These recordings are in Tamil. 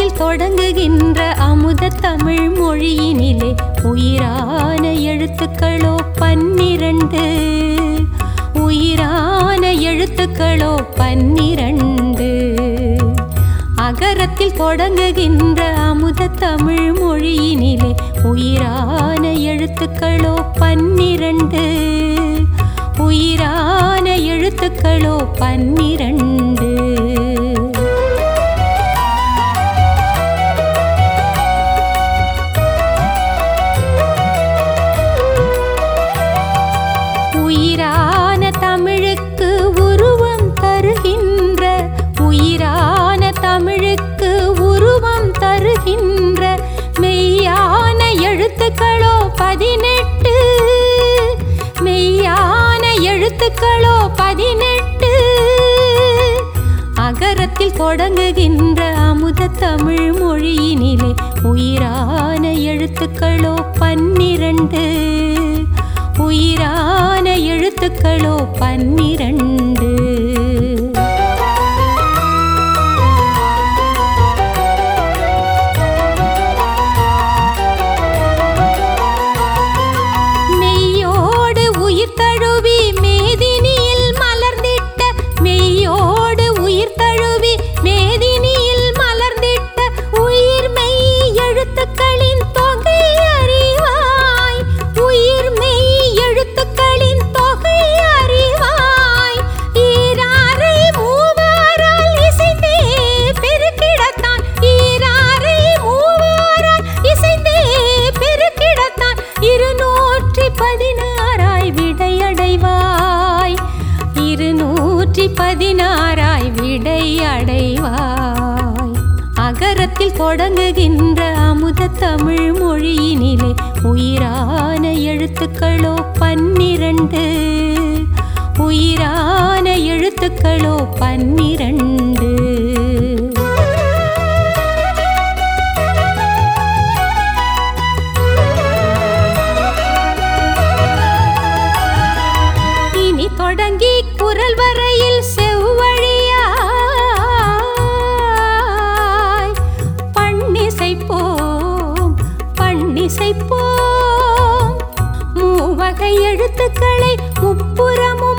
அகரத்தில் தொடங்குகின்ற அமுத தமிழ் மொழியினிலே உயிரான எழுத்துக்களோ பன்னிரண்டு உயிரான எழுத்துக்களோ பன்னிரண்டு அகரத்தில் தொடங்குகின்ற அமுத தமிழ் மொழியினிலே உயிரான எழுத்துக்களோ பன்னிரண்டு உயிரான எழுத்துக்களோ பன்னிரண்டு உயிரான தமிழுக்கு உருவம் தருகின்ற உயிரான தமிழுக்கு உருவம் தருகின்ற மெய்யான எழுத்துக்களோ பதினெட்டு மெய்யான எழுத்துக்களோ பதினெட்டு அகரத்தில் தொடங்குகின்ற அமுத தமிழ் மொழியினிலே உயிரான எழுத்துக்களோ பன்னிரண்டு உயிரான எழுத்துக்களோ பன்னிரண்டு மெய்யோடு உயிர் தழுவி மேதினியில் மலர்ந்திட்ட மெய்யோடு உயிர் தழுவி மேதினியில் மலர்ந்திட்ட உயிர் மெய் எழுத்துக்களின் தொகை அறிவாய் உயிர் மெய் எழுத்துக்களின் தொகை அறிவாய் ஈராரை மூவாரால் இசைந்தே பெருக்கிடத்தான் ஈராரை மூவாரால் இசைந்தே பெருக்கிடத்தான் இருநூற்றி பதினாறாய் விடையடைவாய் இருநூற்றி பதினாறாய் விடையடைவாய் அகரத்தில் தொடங்குகின்ற அமுத தமிழ் மொழியினிலே உயிரான எழுத்துக்களோ பன்னிரண்டு உயிரான எழுத்துக்களோ பன்னிரண்டு இனி தொடங்கி குரல் வரையில் செவ்வழியாய் பண்ணிசைப்போம் பண்ணிசைப்போம் மூவகை எழுத்துக்களை முப்புறமும்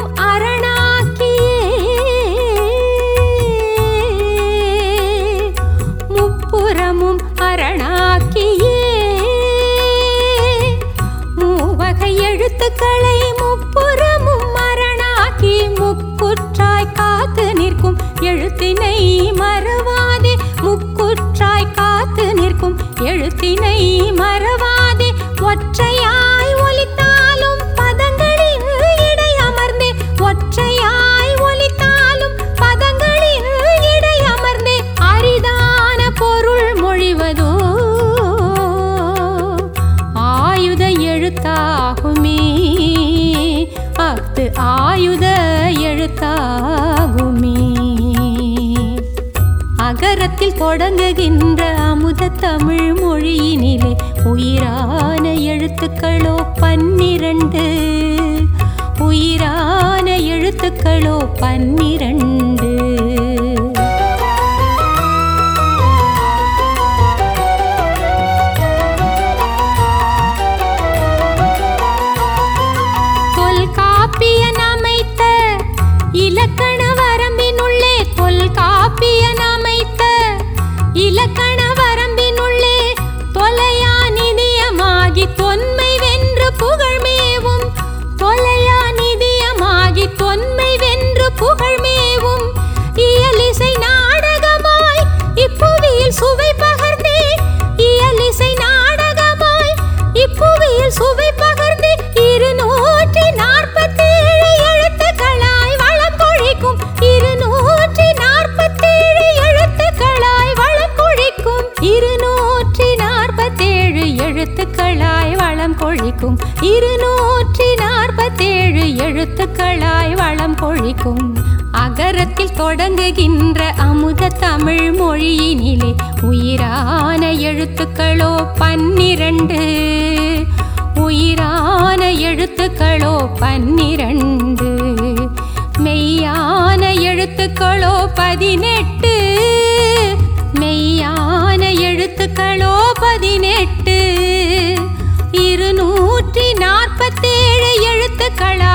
அரணாக்கியே முப்புறமும் அரணாக்கியே மூவகை எழுத்துக்களை முப்புறமும் மரணாக்கி முக்குற்றாய் காத்து நிற்கும் எழுத்தினை மறவாதே முக்குற்றாய் காத்து நிற்கும் எழுத்தினை மறவாதே ஒற்றையாய் ஒலித்தாலும் பதங்களின் இடை அமர்ந்தே ஒற்றையாய் ஒலித்தாலும் பதங்களின் இடை அமர்ந்தே அரிதான பொருள் மொழிவதோ ஆயுத எழுத்தாகுமே அஃது ஆயுத எழுத்தாகுமே அகரத்தில் தொடங்குகின்ற அமுத தமிழ் மொழியினிலே உயிரான எழுத்துக்களோ பன்னிரண்டு உயிரான எழுத்துக்களோ பன்னிரண்டு தொல்காப்பியன் அமைத்த இலக்கண வரம்பினுள்ளே தொல்காப்பியன் அமைத்த இலக்கண வரம்பினுள்ளே தொலையா நிதியமாகி தொன்மை வென்று புகழ்மேவும் தொலையா நிதியமாகி தொன்மை வென்று புகழ்மேவும் இயலிசை நாடகமாய் இப்புவியில் சுவை பகர்ந்தே இயலிசை நாடகமாய் இப்புவியில் சுவை பகர்ந்தே இருநூற்றி நாற்பத்தேழு எழுத்துக்களாய் வளம் பொழிக்கும் இருநூற்றி நாற்பத்தேழு எழுத்துக்களாய் வளம் பொழிக்கும் இருநூற்றி நாற்பத்தேழு எழுத்துக்களாய் வளம் கொழிக்கும் இருநூற்றி நாற்பத்தேழு எழுத்துக்களாய் வளம் கொழிக்கும் அகரத்தில் தொடங்குகின்ற அமுத தமிழ் மொழியினிலே உயிரான எழுத்துக்களோ பன்னிரண்டு உயிரான எழுத்துக்களோ பன்னிரண்டு மெய்யான எழுத்துக்களோ பதினெட்டு மெய்யான எழுத்துக்களோ பதினெட்டு இருநூற்றி நாற்பத்தேழு எழுத்துக்களா